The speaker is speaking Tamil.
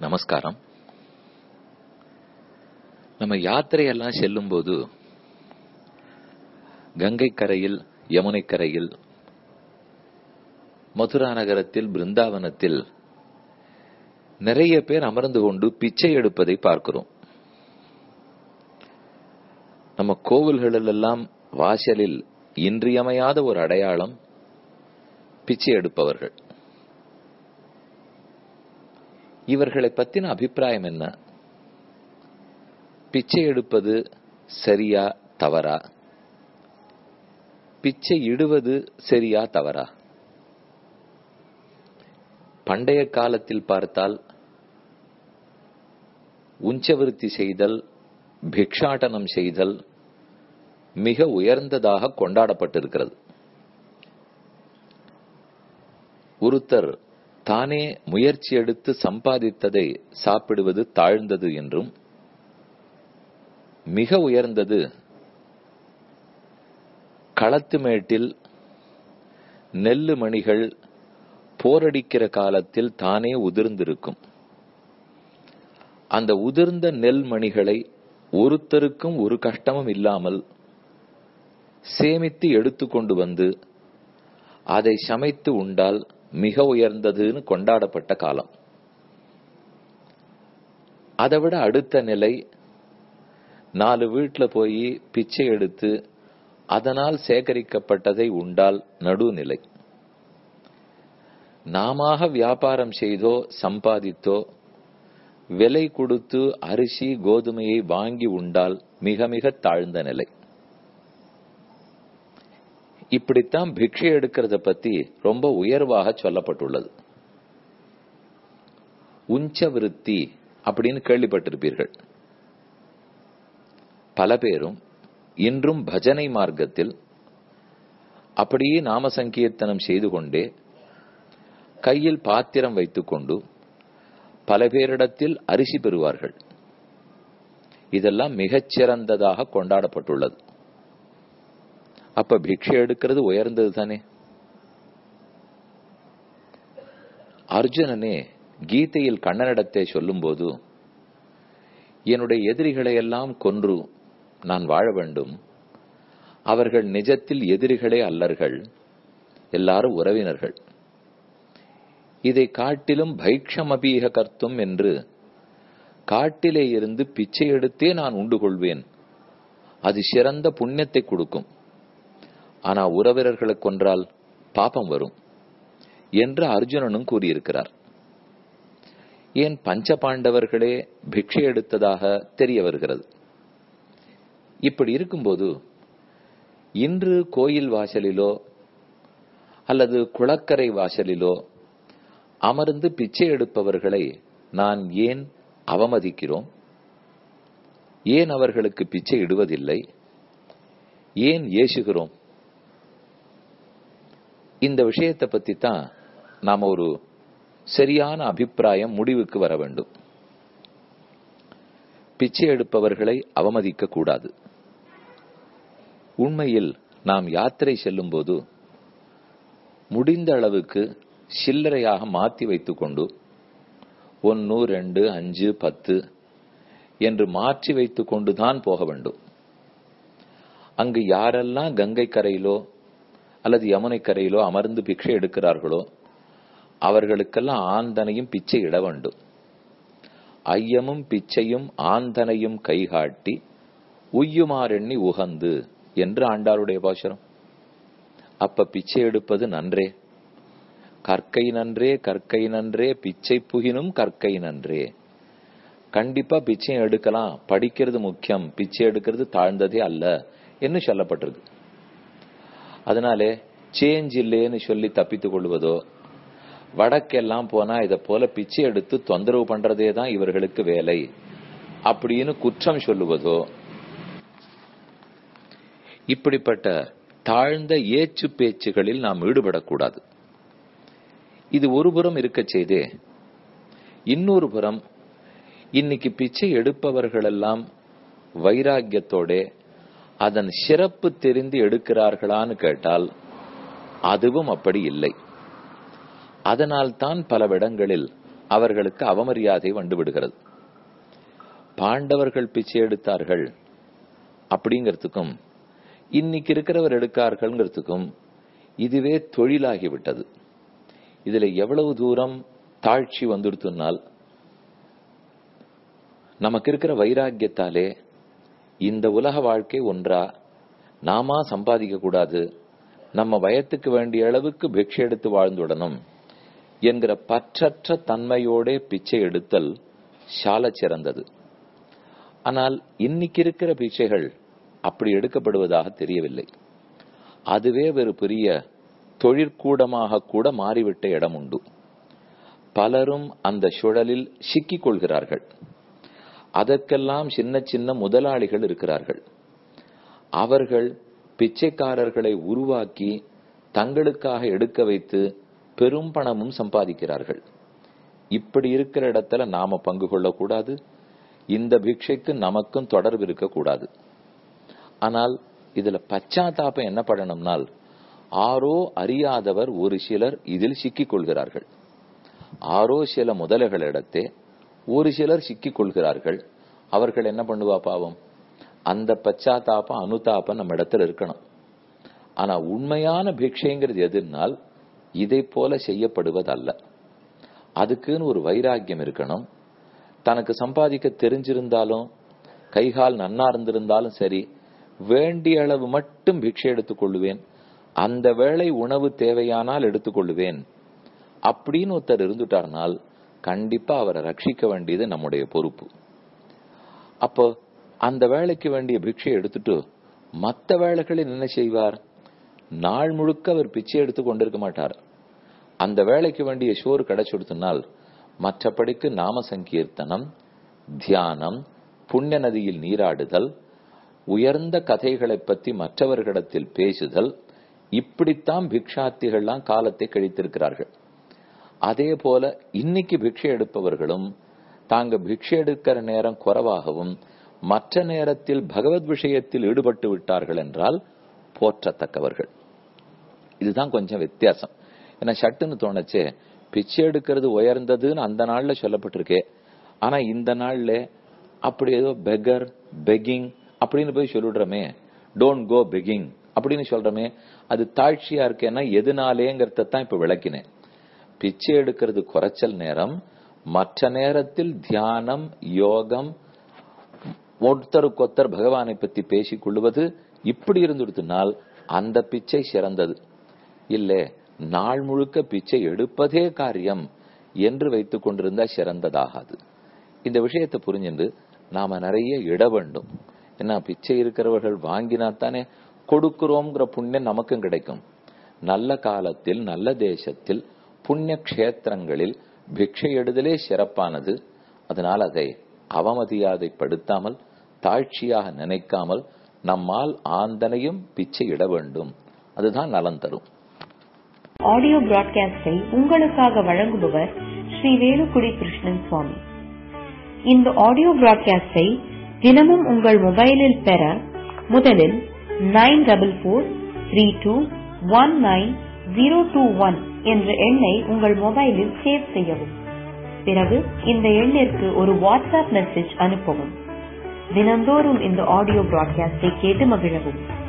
நமஸ்காரம் நம்ம யாத்திரையெல்லாம் செல்லும்போது கங்கை கரையில் யமுனை கரையில் மதுரா நகரத்தில் பிருந்தாவனத்தில் நிறைய பேர் அமர்ந்து கொண்டு பிச்சை எடுப்பதை பார்க்கிறோம் நம்ம கோவில்களிலெல்லாம் வாசலில் இன்றியமையாத ஒரு அடையாளம் பிச்சை எடுப்பவர்கள் இவர்களை பத்தின அபிப்பிராயம் என்ன பிச்சை எடுப்பது சரியா தவறா பிச்சை இடுவது சரியா தவறா பண்டைய காலத்தில் பார்த்தால் உஞ்சவிருத்தி செய்தல் பிக்ஷாடனம் செய்தல் மிக உயர்ந்ததாக கொண்டாடப்பட்டிருக்கிறது ஒருத்தர் தானே முயற்சி எடுத்து சம்பாதித்ததை சாப்பிடுவது தாழ்ந்தது என்றும் மிக உயர்ந்தது களத்து மேட்டில் நெல்லு மணிகள் போரடிக்கிற காலத்தில் தானே உதிர்ந்திருக்கும் அந்த உதிர்ந்த நெல் மணிகளை ஒருத்தருக்கும் ஒரு கஷ்டமும் இல்லாமல் சேமித்து எடுத்துக்கொண்டு வந்து அதை சமைத்து உண்டால் மிக உயர்ந்ததுன்னு கொண்டாடப்பட்ட காலம் அதை விட அடுத்த நிலை நாலு வீட்டுல போய் பிச்சை எடுத்து அதனால் சேகரிக்கப்பட்டதை உண்டால் நடுநிலை நாம வியாபாரம் செய்தோ சம்பாதித்தோ விலை கொடுத்து அரிசி கோதுமையை வாங்கி உண்டால் மிக மிக தாழ்ந்த நிலை இப்படித்தான் பிக்ஷை எடுக்கிறத பத்தி ரொம்ப உயர்வாக சொல்லப்பட்டுள்ளது உஞ்ச விருத்தி அப்படின்னு கேள்விப்பட்டிருப்பீர்கள் பல பேரும் இன்றும் பஜனை மார்க்கத்தில் அப்படியே நாம சங்கீர்த்தனம் செய்து கொண்டே கையில் பாத்திரம் வைத்துக்கொண்டு பல பேரிடத்தில் அரிசி பெறுவார்கள் இதெல்லாம் மிகச்சிறந்ததாக கொண்டாடப்பட்டுள்ளது அப்ப பிக்ஷை எடுக்கிறது உயர்ந்தது தானே அர்ஜுனனே கீதையில் கண்ணனிடத்தை சொல்லும்போது என்னுடைய எதிரிகளை எல்லாம் கொன்று நான் வாழ வேண்டும் அவர்கள் நிஜத்தில் எதிரிகளே அல்லர்கள் எல்லாரும் உறவினர்கள் இதை காட்டிலும் பைக்ஷமபீக கர்த்தும் என்று காட்டிலே இருந்து பிச்சை எடுத்தே நான் உண்டு கொள்வேன் அது சிறந்த புண்ணியத்தை கொடுக்கும் ஆனா உறவினர்களை கொன்றால் பாப்பம் வரும் என்று அர்ஜுனனும் கூறியிருக்கிறார் ஏன் பஞ்ச பாண்டவர்களே பிக்ஷை எடுத்ததாக தெரிய வருகிறது இப்படி இருக்கும்போது இன்று கோயில் வாசலிலோ அல்லது குளக்கரை வாசலிலோ அமர்ந்து பிச்சை எடுப்பவர்களை நான் ஏன் அவமதிக்கிறோம் ஏன் அவர்களுக்கு பிச்சை இடுவதில்லை ஏன் ஏசுகிறோம் இந்த விஷயத்தை பத்தி தான் நாம ஒரு சரியான அபிப்பிராயம் முடிவுக்கு வர வேண்டும் பிச்சை எடுப்பவர்களை அவமதிக்க கூடாது உண்மையில் நாம் யாத்திரை செல்லும் போது முடிந்த அளவுக்கு சில்லறையாக மாத்தி வைத்துக்கொண்டு ஒன்னு ரெண்டு அஞ்சு பத்து என்று மாற்றி வைத்துக் கொண்டுதான் போக வேண்டும் அங்கு யாரெல்லாம் கங்கை கரையிலோ அல்லது யமுனை கரையிலோ அமர்ந்து பிக்ஷை எடுக்கிறார்களோ அவர்களுக்கெல்லாம் ஆந்தனையும் பிச்சை இட வேண்டும் ஐயமும் பிச்சையும் ஆந்தனையும் கைகாட்டி உய்யுமாறெண்ணி உகந்து என்று ஆண்டாளுடைய பாசுரம் அப்ப பிச்சை எடுப்பது நன்றே கற்கை நன்றே கற்கை நன்றே பிச்சை புகினும் கற்கை நன்றே கண்டிப்பா பிச்சை எடுக்கலாம் படிக்கிறது முக்கியம் பிச்சை எடுக்கிறது தாழ்ந்ததே அல்ல என்று சொல்லப்பட்டிருக்கு அதனாலே சேஞ்ச் இல்லேன்னு சொல்லி தப்பித்துக் கொள்வதோ வடக்கெல்லாம் போனா இத போல பிச்சை எடுத்து தொந்தரவு பண்றதே தான் இவர்களுக்கு வேலை அப்படின்னு குற்றம் சொல்லுவதோ இப்படிப்பட்ட தாழ்ந்த ஏச்சு பேச்சுகளில் நாம் ஈடுபடக்கூடாது இது ஒரு புறம் இருக்க செய்தே இன்னொரு புறம் இன்னைக்கு பிச்சை எடுப்பவர்களெல்லாம் வைராக்கியத்தோட அதன் சிறப்பு தெரிந்து எடுக்கிறார்களான்னு கேட்டால் அதுவும் அப்படி இல்லை அதனால் தான் பல இடங்களில் அவர்களுக்கு அவமரியாதை வந்துவிடுகிறது பாண்டவர்கள் பிச்சை எடுத்தார்கள் அப்படிங்கிறதுக்கும் இன்னைக்கு இருக்கிறவர் எடுக்கார்கள்ங்கிறதுக்கும் இதுவே தொழிலாகிவிட்டது இதுல எவ்வளவு தூரம் தாழ்ச்சி வந்துடுத்துனால் நமக்கு இருக்கிற வைராக்கியத்தாலே இந்த உலக வாழ்க்கை ஒன்றா நாமா சம்பாதிக்க கூடாது நம்ம வயத்துக்கு வேண்டிய அளவுக்கு பிக்ஷை எடுத்து வாழ்ந்துடணும் என்கிற பற்றற்ற தன்மையோட பிச்சை எடுத்தல் சால சிறந்தது ஆனால் இன்னைக்கு இருக்கிற பிச்சைகள் அப்படி எடுக்கப்படுவதாக தெரியவில்லை அதுவே ஒரு பெரிய தொழிற்கூடமாக கூட மாறிவிட்ட இடம் உண்டு பலரும் அந்த சுழலில் சிக்கிக் கொள்கிறார்கள் அதற்கெல்லாம் சின்ன சின்ன முதலாளிகள் இருக்கிறார்கள் அவர்கள் பிச்சைக்காரர்களை உருவாக்கி தங்களுக்காக எடுக்க வைத்து பெரும் பணமும் சம்பாதிக்கிறார்கள் இப்படி இருக்கிற இடத்துல நாம பங்கு கொள்ளக்கூடாது இந்த பிக்ஷைக்கு நமக்கும் தொடர்பு இருக்கக்கூடாது ஆனால் இதுல பச்சாத்தாபம் என்ன பண்ணணும்னால் ஆரோ அறியாதவர் ஒரு சிலர் இதில் சிக்கிக் கொள்கிறார்கள் ஆரோ சில முதலைகளிடத்தே ஒரு சிலர் சிக்கிக் கொள்கிறார்கள் அவர்கள் என்ன பண்ணுவா பாவம் அந்த பச்சாத்தாபம் அனுதாபம் நம்ம இடத்துல இருக்கணும் ஆனா உண்மையான பிக்ஷைங்கிறது எதுனால் இதை போல செய்யப்படுவதல்ல அதுக்குன்னு ஒரு வைராக்கியம் இருக்கணும் தனக்கு சம்பாதிக்க தெரிஞ்சிருந்தாலும் கைகால் நன்னா இருந்திருந்தாலும் சரி வேண்டிய அளவு மட்டும் பிக்ஷை எடுத்துக் கொள்ளுவேன் அந்த வேளை உணவு தேவையானால் எடுத்துக்கொள்ளுவேன் அப்படின்னு ஒருத்தர் இருந்துட்டார்னால் கண்டிப்பா அவரை ரட்சிக்க வேண்டியது நம்முடைய பொறுப்பு அப்போ அந்த வேலைக்கு வேண்டிய பிக்ஷை எடுத்துட்டு மற்ற வேலைகளில் என்ன செய்வார் நாள் முழுக்க அவர் பிச்சை எடுத்து கொண்டிருக்க மாட்டார் அந்த வேலைக்கு வேண்டிய சோறு கிடைச்சுடுத்தினால் மற்றபடிக்கு நாம சங்கீர்த்தனம் தியானம் புண்ணிய நதியில் நீராடுதல் உயர்ந்த கதைகளை பற்றி மற்றவர்களிடத்தில் பேசுதல் இப்படித்தான் பிக்ஷார்த்திகள்லாம் காலத்தை கழித்திருக்கிறார்கள் அதே போல இன்னைக்கு பிக்ஷை எடுப்பவர்களும் தாங்க பிக்ஷை எடுக்கிற நேரம் குறைவாகவும் மற்ற நேரத்தில் பகவத் விஷயத்தில் ஈடுபட்டு விட்டார்கள் என்றால் போற்றத்தக்கவர்கள் இதுதான் கொஞ்சம் வித்தியாசம் ஏன்னா சட்டுன்னு தோணுச்சே பிச்சை எடுக்கிறது உயர்ந்ததுன்னு அந்த நாள்ல சொல்லப்பட்டிருக்கே ஆனா இந்த நாள்ல அப்படி ஏதோ பெகர் பெக்கிங் அப்படின்னு போய் சொல்லிடுறோமே டோன்ட் கோ பெக்கிங் அப்படின்னு சொல்றோமே அது தாழ்ச்சியா இருக்கேன்னா எதுனாலேங்கிறத தான் இப்ப விளக்கினேன் பிச்சை எடுக்கிறது குறைச்சல் நேரம் மற்ற நேரத்தில் தியானம் யோகம் ஒருத்தருக்கொத்தர் பகவானை பத்தி பேசிக் கொள்வது இப்படி இருந்துடுத்தினால் அந்த பிச்சை சிறந்தது இல்ல நாள் முழுக்க பிச்சை எடுப்பதே காரியம் என்று வைத்துக் கொண்டிருந்தா சிறந்ததாகாது இந்த விஷயத்தை புரிஞ்சுண்டு நாம நிறைய இட வேண்டும் ஏன்னா பிச்சை இருக்கிறவர்கள் வாங்கினாத்தானே கொடுக்கிறோம்ங்கிற புண்ணியம் நமக்கும் கிடைக்கும் நல்ல காலத்தில் நல்ல தேசத்தில் புண்ணிய கஷேத்திரங்களில் பிக்ஷை எடுதலே சிறப்பானது அதனால் அதை அவமதியாதைப்படுத்தாமல் தாழ்ச்சியாக நினைக்காமல் நம்மால் ஆந்தனையும் பிச்சை இட வேண்டும் அதுதான் நலன் தரும் ஆடியோ பிராட்காஸ்டை உங்களுக்காக வழங்குபவர் ஸ்ரீ வேலுக்குடி கிருஷ்ணன் சுவாமி இந்த ஆடியோ பிராட்காஸ்டை தினமும் உங்கள் மொபைலில் பெற முதலில் nine double four three two one nine zero two one என்ற எண்ணை உங்கள் மொபைலில் சேவ் செய்யவும் பிறகு இந்த எண்ணிற்கு ஒரு வாட்ஸ்அப் மெசேஜ் அனுப்பவும் தினந்தோறும் இந்த ஆடியோ பிராட்காஸ்டை கேட்டு மகிழவும்